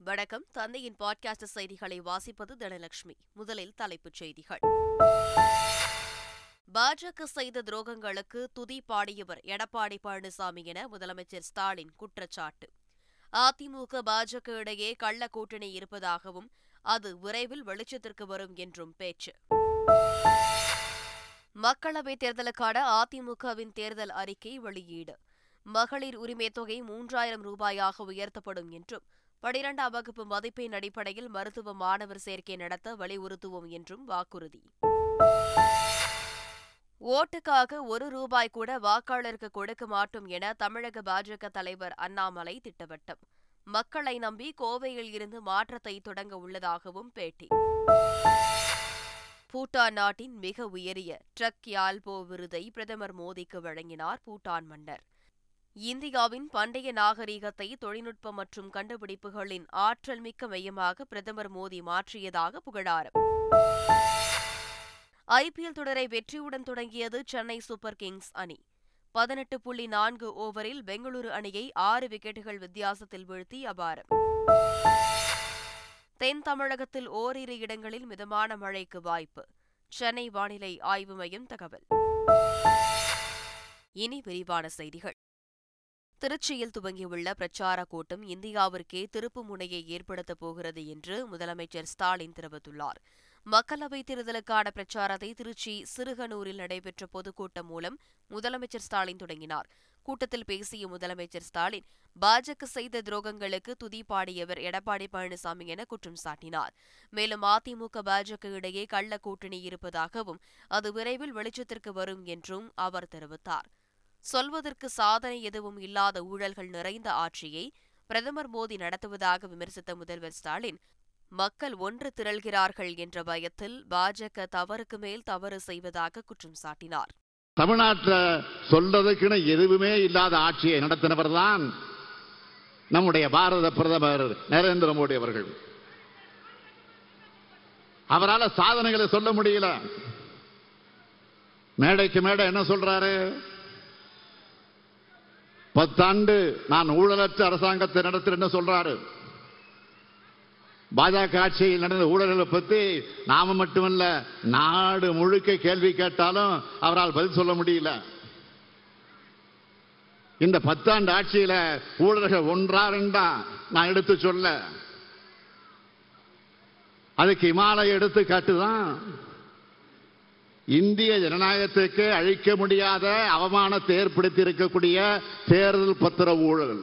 வணக்கம் தந்தையின் பாட்காஸ்ட் செய்திகளை வாசிப்பது தனலட்சுமி முதலில் தலைப்புச் செய்திகள் பாஜக செய்த துரோகங்களுக்கு துதி பாடியவர் எடப்பாடி பழனிசாமி என முதலமைச்சர் ஸ்டாலின் குற்றச்சாட்டு அதிமுக பாஜக இடையே கள்ள கூட்டணி இருப்பதாகவும் அது விரைவில் வெளிச்சத்திற்கு வரும் என்றும் பேச்சு மக்களவைத் தேர்தலுக்கான அதிமுகவின் தேர்தல் அறிக்கை வெளியீடு மகளிர் உரிமைத் தொகை மூன்றாயிரம் ரூபாயாக உயர்த்தப்படும் என்றும் பனிரெண்டாம் வகுப்பு மதிப்பெண் அடிப்படையில் மருத்துவ மாணவர் சேர்க்கை நடத்த வலியுறுத்துவோம் என்றும் வாக்குறுதி ஓட்டுக்காக ஒரு ரூபாய் கூட வாக்காளருக்கு கொடுக்க மாட்டோம் என தமிழக பாஜக தலைவர் அண்ணாமலை திட்டவட்டம் மக்களை நம்பி கோவையில் இருந்து மாற்றத்தை தொடங்க உள்ளதாகவும் பேட்டி பூட்டான் நாட்டின் மிக உயரிய ட்ரக் யால்போ விருதை பிரதமர் மோடிக்கு வழங்கினார் பூட்டான் மன்னர் இந்தியாவின் பண்டைய நாகரிகத்தை தொழில்நுட்பம் மற்றும் கண்டுபிடிப்புகளின் ஆற்றல் மிக்க மையமாக பிரதமர் மோடி மாற்றியதாக புகழாரம் ஐபிஎல் தொடரை வெற்றியுடன் தொடங்கியது சென்னை சூப்பர் கிங்ஸ் அணி பதினெட்டு புள்ளி நான்கு ஓவரில் பெங்களூரு அணியை ஆறு விக்கெட்டுகள் வித்தியாசத்தில் வீழ்த்தி அபாரம் தென் தமிழகத்தில் ஓரிரு இடங்களில் மிதமான மழைக்கு வாய்ப்பு சென்னை வானிலை ஆய்வு மையம் தகவல் இனி விரிவான செய்திகள் திருச்சியில் துவங்கியுள்ள பிரச்சார கூட்டம் இந்தியாவிற்கே திருப்பு முனையை ஏற்படுத்தப் போகிறது என்று முதலமைச்சர் ஸ்டாலின் தெரிவித்துள்ளார் மக்களவைத் தேர்தலுக்கான பிரச்சாரத்தை திருச்சி சிறுகனூரில் நடைபெற்ற பொதுக்கூட்டம் மூலம் முதலமைச்சர் ஸ்டாலின் தொடங்கினார் கூட்டத்தில் பேசிய முதலமைச்சர் ஸ்டாலின் பாஜக செய்த துரோகங்களுக்கு துதி பாடியவர் எடப்பாடி பழனிசாமி என குற்றம் சாட்டினார் மேலும் அதிமுக பாஜக இடையே கள்ள கூட்டணி இருப்பதாகவும் அது விரைவில் வெளிச்சத்திற்கு வரும் என்றும் அவர் தெரிவித்தார் சொல்வதற்கு சாதனை எதுவும் இல்லாத ஊழல்கள் நிறைந்த ஆட்சியை பிரதமர் மோடி நடத்துவதாக விமர்சித்த முதல்வர் ஸ்டாலின் மக்கள் ஒன்று திரள்கிறார்கள் என்ற பயத்தில் பாஜக தவறுக்கு மேல் தவறு செய்வதாக குற்றம் சாட்டினார் தமிழ்நாட்டில் சொல்றதுக்குன்னு எதுவுமே இல்லாத ஆட்சியை நடத்தினவர் தான் நம்முடைய பாரத பிரதமர் நரேந்திர மோடி அவர்கள் அவரால் சாதனைகளை சொல்ல முடியல மேடைக்கு மேடை என்ன சொல்றாரு பத்தாண்டு நான் ஊழலற்ற அரசாங்கத்தை நடத்துறேன்னு சொல்றாரு பாஜக ஆட்சியில் நடந்த ஊழல்களை பத்தி நாம மட்டுமல்ல நாடு முழுக்க கேள்வி கேட்டாலும் அவரால் பதில் சொல்ல முடியல இந்த பத்தாண்டு ஆட்சியில ஊழல்கள் ஒன்றா ரெண்டா நான் எடுத்து சொல்ல அதுக்கு இமாலய எடுத்துக்காட்டுதான் இந்திய ஜனநாயகத்துக்கு அழிக்க முடியாத அவமானத்தை ஏற்படுத்தி இருக்கக்கூடிய தேர்தல் பத்திர ஊழல்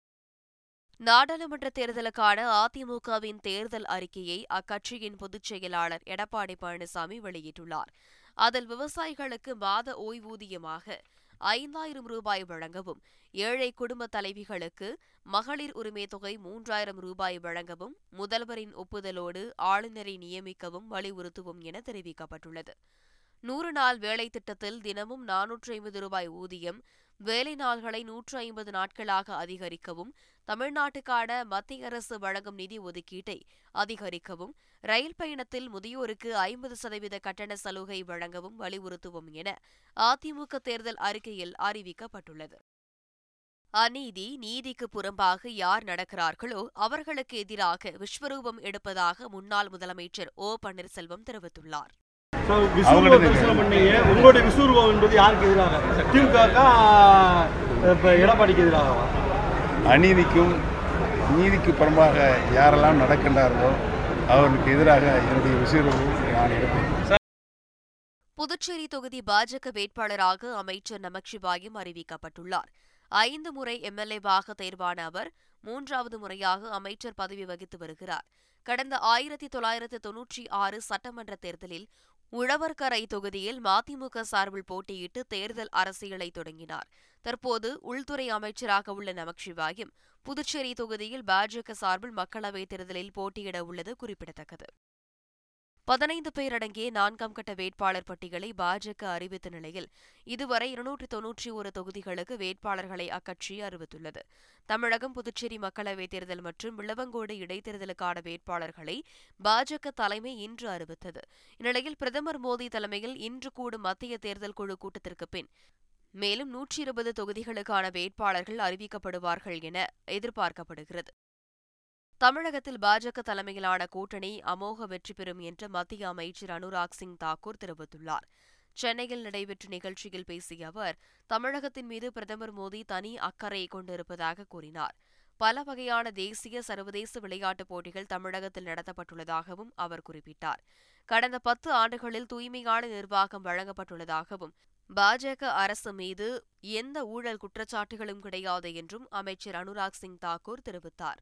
நாடாளுமன்ற தேர்தலுக்கான அதிமுகவின் தேர்தல் அறிக்கையை அக்கட்சியின் பொதுச் செயலாளர் எடப்பாடி பழனிசாமி வெளியிட்டுள்ளார் அதில் விவசாயிகளுக்கு மாத ஓய்வூதியமாக ஐந்தாயிரம் ரூபாய் வழங்கவும் ஏழை குடும்ப தலைவிகளுக்கு மகளிர் உரிமை தொகை மூன்றாயிரம் ரூபாய் வழங்கவும் முதல்வரின் ஒப்புதலோடு ஆளுநரை நியமிக்கவும் வலியுறுத்துவோம் என தெரிவிக்கப்பட்டுள்ளது நூறு நாள் வேலை திட்டத்தில் தினமும் நானூற்று ஐம்பது ரூபாய் ஊதியம் வேலை நாள்களை நூற்று ஐம்பது நாட்களாக அதிகரிக்கவும் தமிழ்நாட்டுக்கான மத்திய அரசு வழங்கும் நிதி ஒதுக்கீட்டை அதிகரிக்கவும் ரயில் பயணத்தில் முதியோருக்கு ஐம்பது சதவீத கட்டண சலுகை வழங்கவும் வலியுறுத்துவோம் என அதிமுக தேர்தல் அறிக்கையில் அறிவிக்கப்பட்டுள்ளது அநீதி நீதிக்கு புறம்பாக யார் நடக்கிறார்களோ அவர்களுக்கு எதிராக விஸ்வரூபம் எடுப்பதாக முன்னாள் முதலமைச்சர் ஓ பன்னீர்செல்வம் தெரிவித்துள்ளார் விசுவ தரிசனம் பண்ணீங்க உங்களுடைய விசுவரூபம் என்பது யாருக்கு எதிராக திமுக இப்ப எடப்பாடிக்கு எதிராகவா அநீதிக்கும் நீதிக்கு புறம்பாக யாரெல்லாம் நடக்கின்றார்களோ அவர்களுக்கு எதிராக என்னுடைய விசுவரூபம் நான் எடுப்பேன் புதுச்சேரி தொகுதி பாஜக வேட்பாளராக அமைச்சர் நமச்சிவாயம் அறிவிக்கப்பட்டுள்ளார் ஐந்து முறை எம்எல்ஏவாக தேர்வான அவர் மூன்றாவது முறையாக அமைச்சர் பதவி வகித்து வருகிறார் கடந்த ஆயிரத்தி தொள்ளாயிரத்து தொன்னூற்றி ஆறு சட்டமன்ற தேர்தலில் உழவர்கரை தொகுதியில் மதிமுக சார்பில் போட்டியிட்டு தேர்தல் அரசியலை தொடங்கினார் தற்போது உள்துறை அமைச்சராக உள்ள நமச்சிவாயம் புதுச்சேரி தொகுதியில் பாஜக சார்பில் மக்களவைத் தேர்தலில் போட்டியிட உள்ளது குறிப்பிடத்தக்கது பதினைந்து பேர் அடங்கிய நான்காம் கட்ட வேட்பாளர் பட்டியலை பாஜக அறிவித்த நிலையில் இதுவரை இருநூற்றி தொன்னூற்றி ஒரு தொகுதிகளுக்கு வேட்பாளர்களை அக்கட்சி அறிவித்துள்ளது தமிழகம் புதுச்சேரி மக்களவைத் தேர்தல் மற்றும் விளவங்கோடு இடைத்தேர்தலுக்கான வேட்பாளர்களை பாஜக தலைமை இன்று அறிவித்தது இந்நிலையில் பிரதமர் மோடி தலைமையில் இன்று கூடும் மத்திய தேர்தல் குழு கூட்டத்திற்கு பின் மேலும் நூற்றி இருபது தொகுதிகளுக்கான வேட்பாளர்கள் அறிவிக்கப்படுவார்கள் என எதிர்பார்க்கப்படுகிறது தமிழகத்தில் பாஜக தலைமையிலான கூட்டணி அமோக வெற்றி பெறும் என்று மத்திய அமைச்சர் அனுராக் சிங் தாக்கூர் தெரிவித்துள்ளார் சென்னையில் நடைபெற்ற நிகழ்ச்சியில் பேசிய அவர் தமிழகத்தின் மீது பிரதமர் மோடி தனி அக்கறை கொண்டிருப்பதாக கூறினார் பல வகையான தேசிய சர்வதேச விளையாட்டுப் போட்டிகள் தமிழகத்தில் நடத்தப்பட்டுள்ளதாகவும் அவர் குறிப்பிட்டார் கடந்த பத்து ஆண்டுகளில் தூய்மையான நிர்வாகம் வழங்கப்பட்டுள்ளதாகவும் பாஜக அரசு மீது எந்த ஊழல் குற்றச்சாட்டுகளும் கிடையாது என்றும் அமைச்சர் அனுராக் சிங் தாக்கூர் தெரிவித்தார்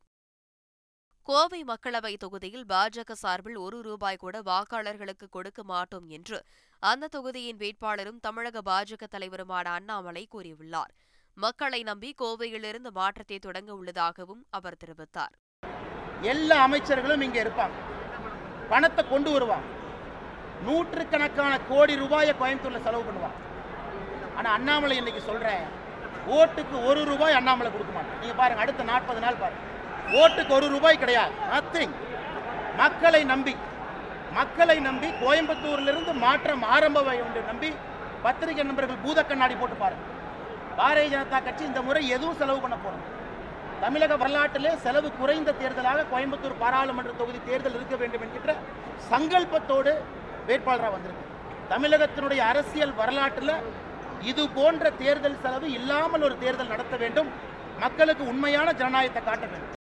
கோவை மக்களவை தொகுதியில் பாஜக சார்பில் ஒரு ரூபாய் கூட வாக்காளர்களுக்கு கொடுக்க மாட்டோம் என்று அந்த தொகுதியின் வேட்பாளரும் தமிழக பாஜக தலைவருமான அண்ணாமலை கூறியுள்ளார் மக்களை நம்பி கோவையிலிருந்து மாற்றத்தை தொடங்க உள்ளதாகவும் அவர் தெரிவித்தார் எல்லா அமைச்சர்களும் இங்க இருப்பாங்க பணத்தை கொண்டு வருவாங்க நூற்றுக்கணக்கான கோடி ரூபாயை கோயம்புத்தூர்ல செலவு பண்ணுவாங்க ஆனா அண்ணாமலை இன்னைக்கு சொல்றேன் ஓட்டுக்கு ஒரு ரூபாய் அண்ணாமலை கொடுக்க மாட்டேன் நீங்க பாருங்க அடுத்த நாற்பது நாள் பாருங்க ஓட்டுக்கு ஒரு ரூபாய் கிடையாது நத்திங் மக்களை நம்பி மக்களை நம்பி கோயம்புத்தூர்ல இருந்து மாற்றம் ஆரம்ப என்று நம்பி பத்திரிகை நண்பர்கள் பூத கண்ணாடி போட்டு பாருங்க பாரதிய ஜனதா கட்சி இந்த முறை எதுவும் செலவு பண்ண போறோம் தமிழக வரலாற்றிலே செலவு குறைந்த தேர்தலாக கோயம்புத்தூர் பாராளுமன்ற தொகுதி தேர்தல் இருக்க வேண்டும் என்கின்ற சங்கல்பத்தோடு வேட்பாளராக வந்திருக்கு தமிழகத்தினுடைய அரசியல் வரலாற்றில் இது போன்ற தேர்தல் செலவு இல்லாமல் ஒரு தேர்தல் நடத்த வேண்டும் மக்களுக்கு உண்மையான ஜனநாயகத்தை காட்ட வேண்டும்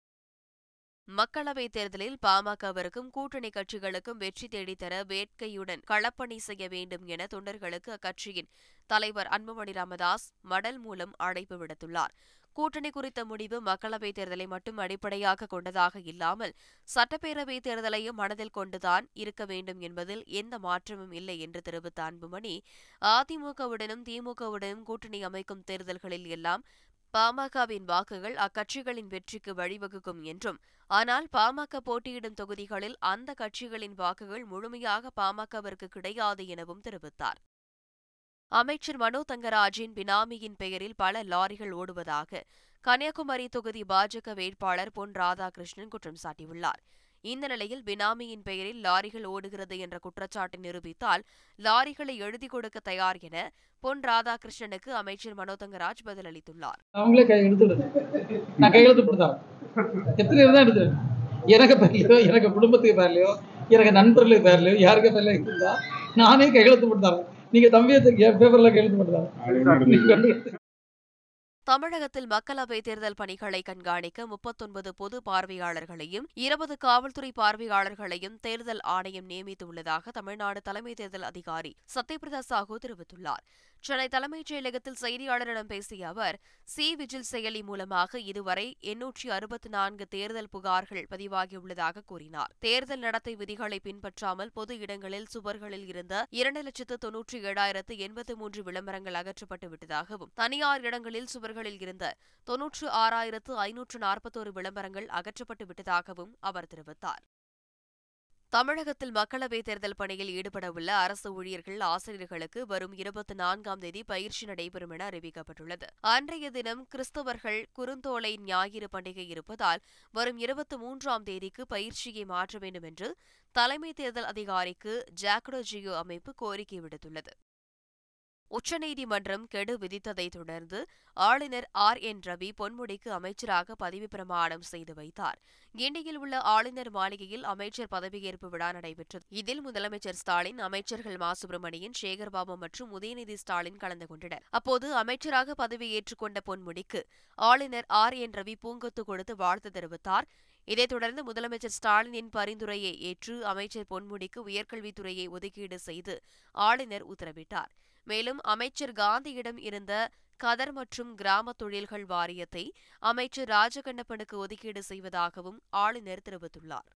மக்களவைத் தேர்தலில் பாமகவிற்கும் கூட்டணி கட்சிகளுக்கும் வெற்றி தேடித்தர வேட்கையுடன் களப்பணி செய்ய வேண்டும் என தொண்டர்களுக்கு அக்கட்சியின் தலைவர் அன்புமணி ராமதாஸ் மடல் மூலம் அழைப்பு விடுத்துள்ளார் கூட்டணி குறித்த முடிவு மக்களவைத் தேர்தலை மட்டும் அடிப்படையாக கொண்டதாக இல்லாமல் சட்டப்பேரவைத் தேர்தலையும் மனதில் கொண்டுதான் இருக்க வேண்டும் என்பதில் எந்த மாற்றமும் இல்லை என்று தெரிவித்த அன்புமணி அதிமுகவுடனும் திமுகவுடனும் கூட்டணி அமைக்கும் தேர்தல்களில் எல்லாம் பாமகவின் வாக்குகள் அக்கட்சிகளின் வெற்றிக்கு வழிவகுக்கும் என்றும் ஆனால் பாமக போட்டியிடும் தொகுதிகளில் அந்த கட்சிகளின் வாக்குகள் முழுமையாக பாமகவிற்கு கிடையாது எனவும் தெரிவித்தார் அமைச்சர் மனோ தங்கராஜின் பினாமியின் பெயரில் பல லாரிகள் ஓடுவதாக கன்னியாகுமரி தொகுதி பாஜக வேட்பாளர் பொன் ராதாகிருஷ்ணன் குற்றம் சாட்டியுள்ளார் இந்த நிலையில் பினாமியின் பெயரில் லாரிகள் ஓடுகிறது என்ற குற்றச்சாட்டை நிரூபித்தால் லாரிகளை எழுதி கொடுக்க தயார் என பொன் ராதாகிருஷ்ணனுக்கு அமைச்சர் மனோ தங்கராஜ் பதிலளித்துள்ளார் அவங்களே கை எடுத்துடுது நான் கையெழுத்து போட்டுதான் எத்தனை இருந்தா எடுத்துருவேன் எனக்கு பேர்லையோ எனக்கு குடும்பத்துக்கு பேர்லையோ எனக்கு நண்பர்களுக்கு பேர்லையோ யாருக்கு பேர்லையோ இருந்தா நானே கையெழுத்து போட்டுதான் நீங்க தம்பியை என் பேப்பர்ல கையெழுத்து போட்டுதான் தமிழகத்தில் மக்களவைத் தேர்தல் பணிகளை கண்காணிக்க முப்பத்தொன்பது பொது பார்வையாளர்களையும் இருபது காவல்துறை பார்வையாளர்களையும் தேர்தல் ஆணையம் நியமித்துள்ளதாக தமிழ்நாடு தலைமை தேர்தல் அதிகாரி சத்யபிரதா சாஹூ தெரிவித்துள்ளார் சென்னை தலைமைச் செயலகத்தில் செய்தியாளரிடம் பேசிய அவர் சி விஜில் செயலி மூலமாக இதுவரை எண்ணூற்றி அறுபத்தி நான்கு தேர்தல் புகார்கள் பதிவாகியுள்ளதாக கூறினார் தேர்தல் நடத்தை விதிகளை பின்பற்றாமல் பொது இடங்களில் சுவர்களில் இருந்த இரண்டு லட்சத்து தொன்னூற்றி ஏழாயிரத்து எண்பத்து மூன்று விளம்பரங்கள் அகற்றப்பட்டு விட்டதாகவும் தனியார் இடங்களில் சுவர்களில் இருந்த தொன்னூற்று ஆறாயிரத்து ஐநூற்று நாற்பத்தோரு விளம்பரங்கள் அகற்றப்பட்டு விட்டதாகவும் அவர் தெரிவித்தார் தமிழகத்தில் மக்களவைத் தேர்தல் பணியில் ஈடுபடவுள்ள அரசு ஊழியர்கள் ஆசிரியர்களுக்கு வரும் இருபத்தி நான்காம் தேதி பயிற்சி நடைபெறும் என அறிவிக்கப்பட்டுள்ளது அன்றைய தினம் கிறிஸ்தவர்கள் குறுந்தோலை ஞாயிறு பண்டிகை இருப்பதால் வரும் இருபத்தி மூன்றாம் தேதிக்கு பயிற்சியை மாற்ற வேண்டும் என்று தலைமை தேர்தல் அதிகாரிக்கு ஜாக்டோ ஜியோ அமைப்பு கோரிக்கை விடுத்துள்ளது உச்சநீதிமன்றம் கெடு விதித்ததைத் தொடர்ந்து ஆளுநர் ஆர் என் ரவி பொன்முடிக்கு அமைச்சராக பதவி பிரமாணம் செய்து வைத்தார் கிண்டியில் உள்ள ஆளுநர் மாளிகையில் அமைச்சர் பதவியேற்பு விழா நடைபெற்றது இதில் முதலமைச்சர் ஸ்டாலின் அமைச்சர்கள் மா சுப்பிரமணியன் சேகர்பாபு மற்றும் உதயநிதி ஸ்டாலின் கலந்து கொண்டனர் அப்போது அமைச்சராக பதவியேற்றுக் கொண்ட பொன்முடிக்கு ஆளுநர் ஆர் என் ரவி பூங்கொத்து கொடுத்து வாழ்த்து தெரிவித்தார் இதைத் தொடர்ந்து முதலமைச்சர் ஸ்டாலினின் பரிந்துரையை ஏற்று அமைச்சர் பொன்முடிக்கு உயர்கல்வித்துறையை ஒதுக்கீடு செய்து ஆளுநர் உத்தரவிட்டார் மேலும் அமைச்சர் காந்தியிடம் இருந்த கதர் மற்றும் கிராம தொழில்கள் வாரியத்தை அமைச்சர் ராஜகண்ணப்பனுக்கு ஒதுக்கீடு செய்வதாகவும் ஆளுநர் தெரிவித்துள்ளார்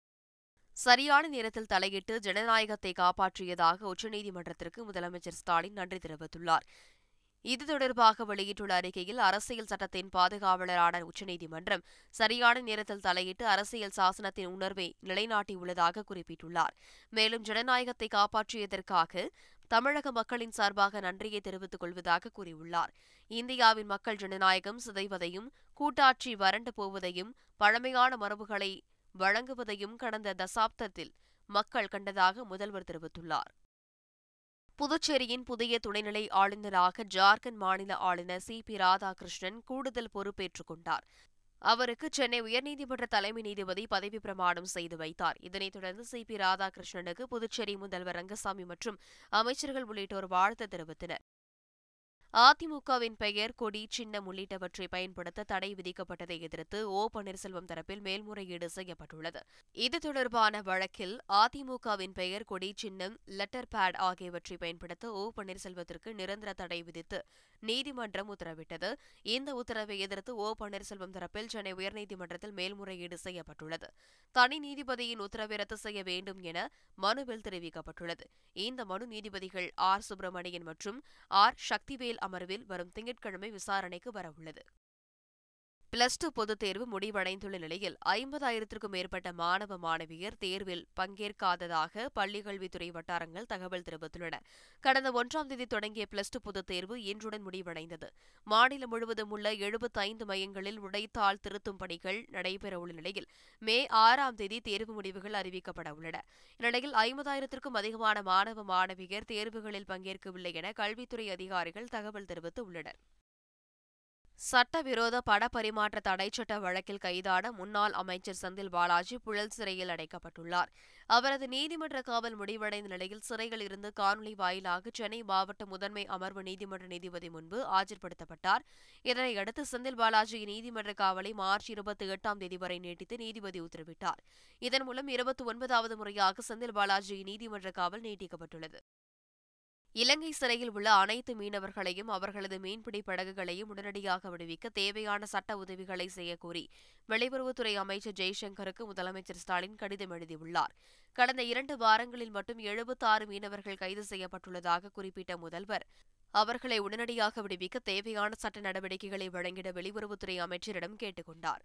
சரியான நேரத்தில் தலையிட்டு ஜனநாயகத்தை காப்பாற்றியதாக உச்சநீதிமன்றத்திற்கு முதலமைச்சர் ஸ்டாலின் நன்றி தெரிவித்துள்ளார் இது தொடர்பாக வெளியிட்டுள்ள அறிக்கையில் அரசியல் சட்டத்தின் பாதுகாவலரான உச்சநீதிமன்றம் சரியான நேரத்தில் தலையிட்டு அரசியல் சாசனத்தின் உணர்வை நிலைநாட்டியுள்ளதாக குறிப்பிட்டுள்ளார் மேலும் ஜனநாயகத்தை காப்பாற்றியதற்காக தமிழக மக்களின் சார்பாக நன்றியை தெரிவித்துக் கொள்வதாக கூறியுள்ளார் இந்தியாவின் மக்கள் ஜனநாயகம் சிதைவதையும் கூட்டாட்சி வறண்டு போவதையும் பழமையான மரபுகளை வழங்குவதையும் கடந்த தசாப்தத்தில் மக்கள் கண்டதாக முதல்வர் தெரிவித்துள்ளார் புதுச்சேரியின் புதிய துணைநிலை ஆளுநராக ஜார்க்கண்ட் மாநில ஆளுநர் சி பி ராதாகிருஷ்ணன் கூடுதல் பொறுப்பேற்றுக் கொண்டார் அவருக்கு சென்னை உயர்நீதிமன்ற தலைமை நீதிபதி பதவி பிரமாணம் செய்து வைத்தார் இதனைத் தொடர்ந்து சி பி ராதாகிருஷ்ணனுக்கு புதுச்சேரி முதல்வர் ரங்கசாமி மற்றும் அமைச்சர்கள் உள்ளிட்டோர் வாழ்த்து தெரிவித்தனர் அதிமுகவின் பெயர் கொடி சின்னம் உள்ளிட்டவற்றை பயன்படுத்த தடை விதிக்கப்பட்டதை எதிர்த்து ஓ பன்னீர்செல்வம் தரப்பில் மேல்முறையீடு செய்யப்பட்டுள்ளது இது தொடர்பான வழக்கில் அதிமுகவின் பெயர் கொடி சின்னம் லெட்டர் பேட் ஆகியவற்றை பயன்படுத்த ஓ பன்னீர்செல்வத்திற்கு நிரந்தர தடை விதித்து நீதிமன்றம் உத்தரவிட்டது இந்த உத்தரவை எதிர்த்து ஓ பன்னீர்செல்வம் தரப்பில் சென்னை உயர்நீதிமன்றத்தில் மேல்முறையீடு செய்யப்பட்டுள்ளது தனி நீதிபதியின் உத்தரவை ரத்து செய்ய வேண்டும் என மனுவில் தெரிவிக்கப்பட்டுள்ளது இந்த மனு நீதிபதிகள் ஆர் சுப்பிரமணியன் மற்றும் ஆர் சக்திவேல் அமர்வில் வரும் திங்கட்கிழமை விசாரணைக்கு வரவுள்ளது பிளஸ் டூ பொதுத் தேர்வு முடிவடைந்துள்ள நிலையில் ஐம்பதாயிரத்திற்கும் மேற்பட்ட மாணவ மாணவியர் தேர்வில் பங்கேற்காததாக பள்ளிக்கல்வித்துறை வட்டாரங்கள் தகவல் தெரிவித்துள்ளன கடந்த ஒன்றாம் தேதி தொடங்கிய பிளஸ் டூ பொதுத் தேர்வு இன்றுடன் முடிவடைந்தது மாநிலம் முழுவதும் உள்ள எழுபத்தைந்து மையங்களில் விடைத்தாள் திருத்தும் பணிகள் நடைபெறவுள்ள நிலையில் மே ஆறாம் தேதி தேர்வு முடிவுகள் அறிவிக்கப்பட உள்ளன இந்நிலையில் ஐம்பதாயிரத்திற்கும் அதிகமான மாணவ மாணவியர் தேர்வுகளில் பங்கேற்கவில்லை என கல்வித்துறை அதிகாரிகள் தகவல் தெரிவித்து உள்ளனர் சட்டவிரோத பட பரிமாற்ற தடைச்சட்ட வழக்கில் கைதான முன்னாள் அமைச்சர் செந்தில் பாலாஜி புழல் சிறையில் அடைக்கப்பட்டுள்ளார் அவரது நீதிமன்ற காவல் முடிவடைந்த நிலையில் சிறையில் இருந்து காணொலி வாயிலாக சென்னை மாவட்ட முதன்மை அமர்வு நீதிமன்ற நீதிபதி முன்பு ஆஜர்படுத்தப்பட்டார் இதனையடுத்து செந்தில் பாலாஜியின் நீதிமன்ற காவலை மார்ச் இருபத்தி எட்டாம் தேதி வரை நீட்டித்து நீதிபதி உத்தரவிட்டார் இதன் மூலம் இருபத்தி ஒன்பதாவது முறையாக செந்தில் பாலாஜியின் நீதிமன்ற காவல் நீட்டிக்கப்பட்டுள்ளது இலங்கை சிறையில் உள்ள அனைத்து மீனவர்களையும் அவர்களது மீன்பிடி படகுகளையும் உடனடியாக விடுவிக்க தேவையான சட்ட உதவிகளை செய்யக்கோரி வெளியுறவுத்துறை அமைச்சர் ஜெய்சங்கருக்கு முதலமைச்சர் ஸ்டாலின் கடிதம் எழுதியுள்ளார் கடந்த இரண்டு வாரங்களில் மட்டும் எழுபத்தாறு மீனவர்கள் கைது செய்யப்பட்டுள்ளதாக குறிப்பிட்ட முதல்வர் அவர்களை உடனடியாக விடுவிக்க தேவையான சட்ட நடவடிக்கைகளை வழங்கிட வெளியுறவுத்துறை அமைச்சரிடம் கேட்டுக் கொண்டார்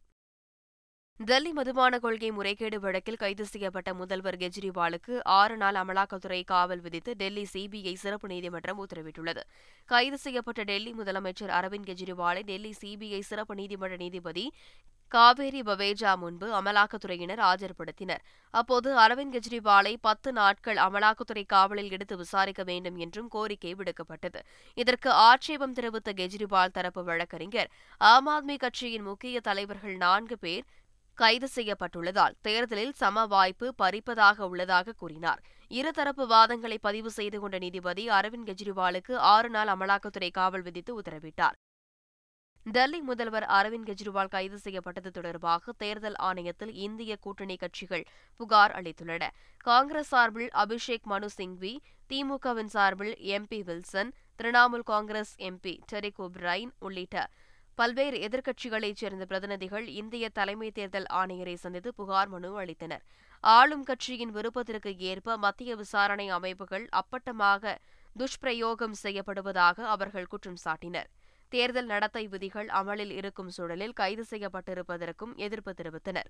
டெல்லி மதுபான கொள்கை முறைகேடு வழக்கில் கைது செய்யப்பட்ட முதல்வர் கெஜ்ரிவாலுக்கு ஆறு நாள் அமலாக்கத்துறை காவல் விதித்து டெல்லி சிபிஐ சிறப்பு நீதிமன்றம் உத்தரவிட்டுள்ளது கைது செய்யப்பட்ட டெல்லி முதலமைச்சர் அரவிந்த் கெஜ்ரிவாலை டெல்லி சிபிஐ சிறப்பு நீதிமன்ற நீதிபதி காவேரி பவேஜா முன்பு அமலாக்கத்துறையினர் ஆஜர்படுத்தினர் அப்போது அரவிந்த் கெஜ்ரிவாலை பத்து நாட்கள் அமலாக்கத்துறை காவலில் எடுத்து விசாரிக்க வேண்டும் என்றும் கோரிக்கை விடுக்கப்பட்டது இதற்கு ஆட்சேபம் தெரிவித்த கெஜ்ரிவால் தரப்பு வழக்கறிஞர் ஆம் ஆத்மி கட்சியின் முக்கிய தலைவர்கள் நான்கு பேர் கைது செய்யப்பட்டுள்ளதால் தேர்தலில் சம வாய்ப்பு பறிப்பதாக உள்ளதாக கூறினார் இருதரப்பு வாதங்களை பதிவு செய்து கொண்ட நீதிபதி அரவிந்த் கெஜ்ரிவாலுக்கு ஆறு நாள் அமலாக்கத்துறை காவல் விதித்து உத்தரவிட்டார் டெல்லி முதல்வர் அரவிந்த் கெஜ்ரிவால் கைது செய்யப்பட்டது தொடர்பாக தேர்தல் ஆணையத்தில் இந்திய கூட்டணி கட்சிகள் புகார் அளித்துள்ளன காங்கிரஸ் சார்பில் அபிஷேக் மனு சிங்வி திமுகவின் சார்பில் MP Wilson Trinamool Congress MP Derek O'Brien உள்ளிட்ட பல்வேறு எதிர்க்கட்சிகளைச் சேர்ந்த பிரதிநிதிகள் இந்திய தலைமை தேர்தல் ஆணையரை சந்தித்து புகார் மனு அளித்தனர் ஆளும் கட்சியின் விருப்பத்திற்கு ஏற்ப மத்திய விசாரணை அமைப்புகள் அப்பட்டமாக துஷ்பிரயோகம் செய்யப்படுவதாக அவர்கள் குற்றம் சாட்டினர் தேர்தல் நடத்தை விதிகள் அமலில் இருக்கும் சூழலில் கைது செய்யப்பட்டிருப்பதற்கும் எதிர்ப்பு தெரிவித்தனர்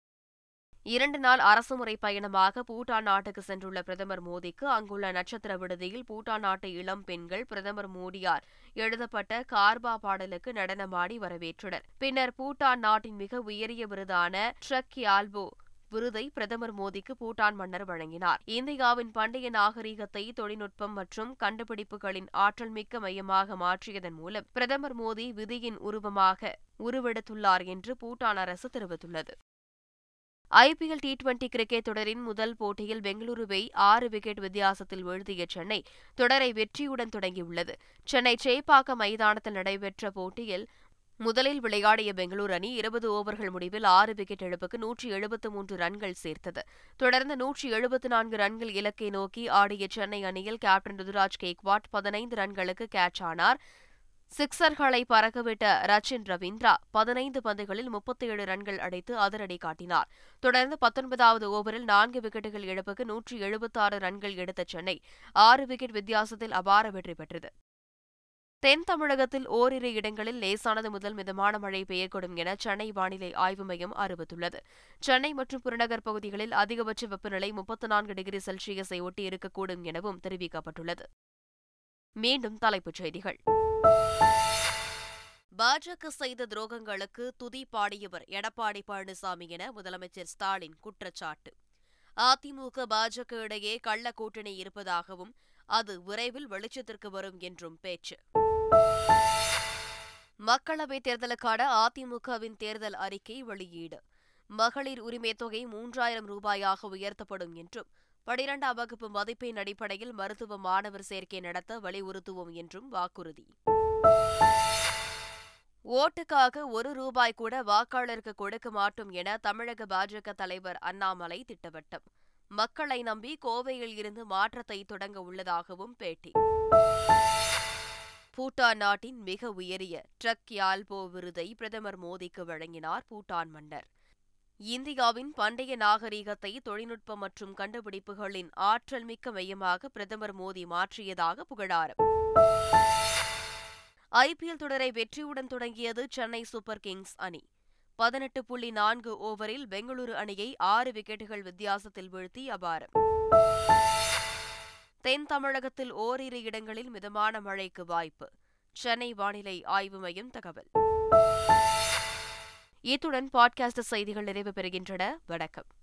இரண்டு நாள் அரசுமுறை பயணமாக பூட்டான் நாட்டுக்கு சென்றுள்ள பிரதமர் மோடிக்கு அங்குள்ள நட்சத்திர விடுதியில் பூட்டான் நாட்டு இளம் பெண்கள் பிரதமர் மோடியார் எழுதப்பட்ட கார்பா பாடலுக்கு நடனமாடி வரவேற்றனர் பின்னர் பூட்டான் நாட்டின் மிக உயரிய விருதான ட்ரக் யால்போ விருதை பிரதமர் மோடிக்கு பூட்டான் மன்னர் வழங்கினார் இந்தியாவின் பண்டைய நாகரிகத்தை தொழில்நுட்பம் மற்றும் கண்டுபிடிப்புகளின் ஆற்றல் மிக்க மையமாக மாற்றியதன் மூலம் பிரதமர் மோடி விதியின் உருவமாக உருவெடுத்துள்ளார் என்று பூட்டான் அரசு தெரிவித்துள்ளது ஐபிஎல் டி டுவெண்டி கிரிக்கெட் தொடரின் முதல் போட்டியில் பெங்களூருவை ஆறு விக்கெட் வித்தியாசத்தில் வீழ்த்திய சென்னை தொடரை வெற்றியுடன் தொடங்கியுள்ளது சென்னை சேப்பாக்கம் மைதானத்தில் நடைபெற்ற போட்டியில் முதலில் விளையாடிய பெங்களூரு அணி இருபது ஓவர்கள் முடிவில் ஆறு விக்கெட் இழப்புக்கு நூற்றி எழுபத்து மூன்று ரன்கள் சேர்த்தது தொடர்ந்து நூற்றி எழுபத்து நான்கு ரன்கள் இலக்கை நோக்கி ஆடிய சென்னை அணியில் கேப்டன் ருதுராஜ் கேக்வாட் பதினைந்து ரன்களுக்கு கேட்ச் ஆனார் சிக்சர்களை பறக்கவிட்ட ரச்சின் ரவீந்திரா பதினைந்து பந்துகளில் முப்பத்தி ஏழு ரன்கள் அடித்து அதிரடி காட்டினார் தொடர்ந்து பத்தொன்பதாவது ஓவரில் நான்கு விக்கெட்டுகள் இழப்புக்கு நூற்றி எழுபத்தாறு ரன்கள் எடுத்த சென்னை ஆறு விக்கெட் வித்தியாசத்தில் அபார வெற்றி பெற்றது தென் தமிழகத்தில் ஓரிரு இடங்களில் லேசானது முதல் மிதமான மழை பெய்யக்கூடும் என சென்னை வானிலை ஆய்வு மையம் அறிவித்துள்ளது சென்னை மற்றும் புறநகர் பகுதிகளில் அதிகபட்ச வெப்பநிலை முப்பத்தி நான்கு டிகிரி செல்சியஸை ஒட்டி இருக்கக்கூடும் எனவும் தெரிவிக்கப்பட்டுள்ளது மீண்டும் தலைப்புச் செய்திகள் பாஜக செய்த துரோகங்களுக்கு துதி பாடியவர் எடப்பாடி பழனிசாமி என முதலமைச்சர் ஸ்டாலின் குற்றச்சாட்டு அதிமுக பாஜக இடையே கள்ள கூட்டணி இருப்பதாகவும் அது விரைவில் வெளிச்சத்திற்கு வரும் என்றும் பேச்சு மக்களவைத் தேர்தலுக்கான அதிமுகவின் தேர்தல் அறிக்கை வெளியீடு மகளிர் உரிமைத் தொகை மூன்றாயிரம் ரூபாயாக உயர்த்தப்படும் என்றும் பனிரெண்டாம் வகுப்பு மதிப்பெண் அடிப்படையில் மருத்துவ மாணவர் சேர்க்கை நடத்த வலியுறுத்துவோம் என்றும் வாக்குறுதி ஓட்டுக்காக ஒரு ரூபாய் கூட வாக்காளருக்கு கொடுக்க மாட்டோம் என தமிழக பாஜக தலைவர் அண்ணாமலை திட்டவட்டம் மக்களை நம்பி கோவையில் இருந்து மாற்றத்தை தொடங்க உள்ளதாகவும் பேட்டி பூட்டான் நாட்டின் மிக உயரிய ட்ரக் யால்போ விருதை பிரதமர் மோடிக்கு வழங்கினார் பூட்டான் மன்னர் இந்தியாவின் பண்டைய நாகரிகத்தை தொழில்நுட்பம் மற்றும் கண்டுபிடிப்புகளின் ஆற்றல் மிக்க மையமாக பிரதமர் மோடி மாற்றியதாக புகழாரம் ஐபிஎல் தொடரை வெற்றியுடன் தொடங்கியது சென்னை சூப்பர் கிங்ஸ் அணி பதினெட்டு புள்ளி நான்கு ஓவரில் பெங்களூரு அணியை ஆறு விக்கெட்டுகள் வித்தியாசத்தில் வீழ்த்தி அபாரம் தென் தமிழகத்தில் ஓரிரு இடங்களில் மிதமான மழைக்கு வாய்ப்பு சென்னை வானிலை ஆய்வு மையம் தகவல் இத்துடன் பாட்காஸ்ட் செய்திகள் நிறைவு பெறுகின்றன வணக்கம்